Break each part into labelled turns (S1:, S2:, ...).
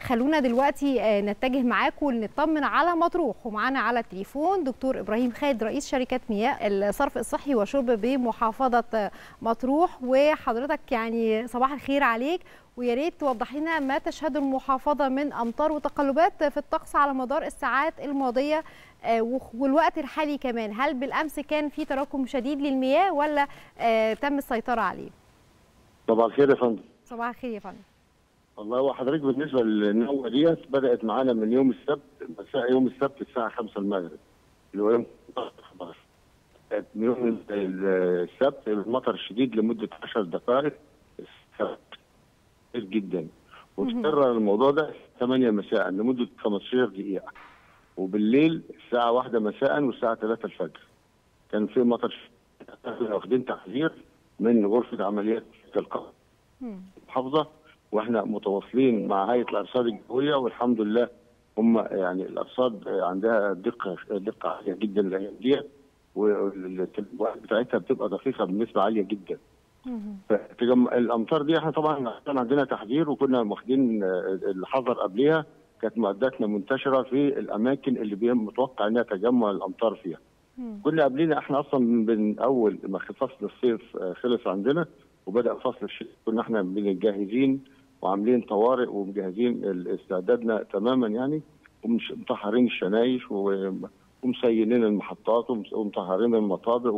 S1: خلونا دلوقتي نتجه معاكم نطمن على مطروح ومعانا على التليفون دكتور ابراهيم خالد رئيس شركه مياه الصرف الصحي والشرب بمحافظه مطروح وحضرتك يعني صباح الخير عليك ويا ريت توضح لنا ما تشهده المحافظه من امطار وتقلبات في الطقس على مدار الساعات الماضيه والوقت الحالي كمان هل بالامس كان في تراكم شديد للمياه ولا تم السيطره عليه؟
S2: صباح الخير يا فندم
S1: صباح الخير يا فندم
S2: والله هو حضرتك بالنسبه للنوه ديت بدات معانا من يوم السبت مساء يوم السبت الساعه 5 المغرب اللي هو يوم 11 من يوم السبت المطر الشديد لمده 10 دقائق جدا وتكرر الموضوع ده 8 مساء لمده 15 دقيقه وبالليل الساعه 1 مساء والساعه 3 الفجر كان في مطر واخدين تحذير من غرفه عمليات القمر المحافظه واحنا متواصلين مع هيئه الارصاد الجويه والحمد لله هم يعني الارصاد عندها دقه دقه عاليه جدا الايام ديت والتنبؤات بتاعتها بتبقى دقيقه بنسبه عاليه جدا. الامطار دي احنا طبعا كان عندنا تحذير وكنا واخدين الحذر قبلها كانت معداتنا منتشره في الاماكن اللي متوقع انها تجمع الامطار فيها. كنا قبلنا احنا اصلا من اول ما فصل الصيف خلص عندنا وبدا فصل الشتاء كنا احنا جاهزين وعاملين طوارئ ومجهزين استعدادنا تماما يعني ومطهرين الشنايش ومسينين المحطات ومطهرين المطابق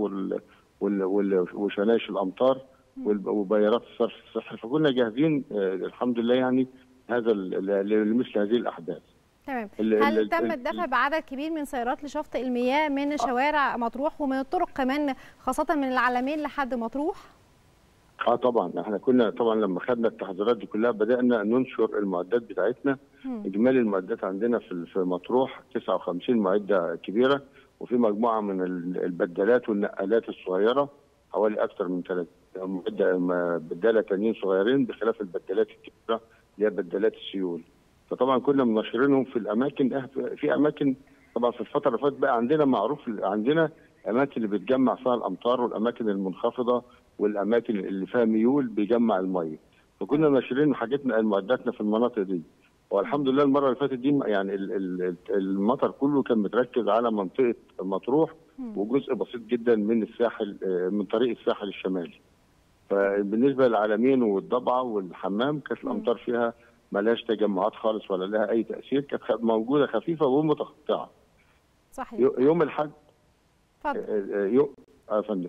S2: وشنايش الامطار وبيارات الصرف الصحي فكنا جاهزين الحمد لله يعني هذا لمثل هذه الاحداث.
S1: تمام هل تم الدفع بعدد كبير من سيارات لشفط المياه من شوارع مطروح ومن الطرق كمان خاصه من العلمين لحد مطروح؟
S2: اه طبعا احنا كنا طبعا لما خدنا التحذيرات دي كلها بدانا ننشر المعدات بتاعتنا م. اجمالي المعدات عندنا في في مطروح 59 معده كبيره وفي مجموعه من البدالات والنقالات الصغيره حوالي اكثر من ثلاث معده بداله تانيين صغيرين بخلاف البدالات الكبيره اللي هي بدالات السيول فطبعا كنا منشرينهم في الاماكن في اماكن طبعا في الفتره اللي فاتت بقى عندنا معروف عندنا اماكن اللي بتجمع فيها الامطار والاماكن المنخفضه والاماكن اللي فيها ميول بيجمع الميه فكنا ناشرين حاجتنا المعداتنا في المناطق دي والحمد لله المره اللي فاتت دي يعني المطر كله كان متركز على منطقه مطروح وجزء بسيط جدا من الساحل من طريق الساحل الشمالي فبالنسبه للعلمين والضبعه والحمام كانت الامطار فيها ملهاش تجمعات خالص ولا لها اي تاثير كانت موجوده خفيفه ومتقطعه
S1: صحيح
S2: يوم الاحد
S1: اتفضل
S2: يوم يا فندم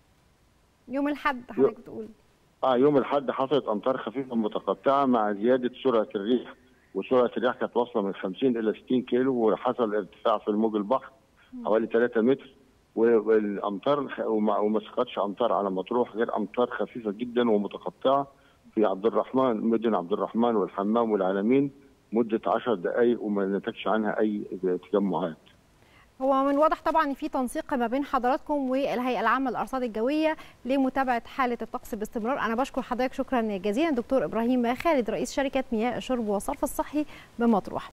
S1: يوم الاحد حضرتك بتقول
S2: اه يوم الاحد حصلت امطار خفيفه متقطعه مع زياده سرعه الريح وسرعه الريح كانت واصله من 50 الى 60 كيلو وحصل ارتفاع في الموج البحر حوالي 3 متر والامطار وما سقطش امطار على مطروح غير امطار خفيفه جدا ومتقطعه في عبد الرحمن مدن عبد الرحمن والحمام والعلمين مده 10 دقائق وما نتجش عنها اي تجمعات.
S1: هو من واضح طبعا ان في تنسيق ما بين حضراتكم والهيئه العامه للارصاد الجويه لمتابعه حاله الطقس باستمرار انا بشكر حضرتك شكرا جزيلا دكتور ابراهيم خالد رئيس شركه مياه الشرب والصرف الصحي بمطروح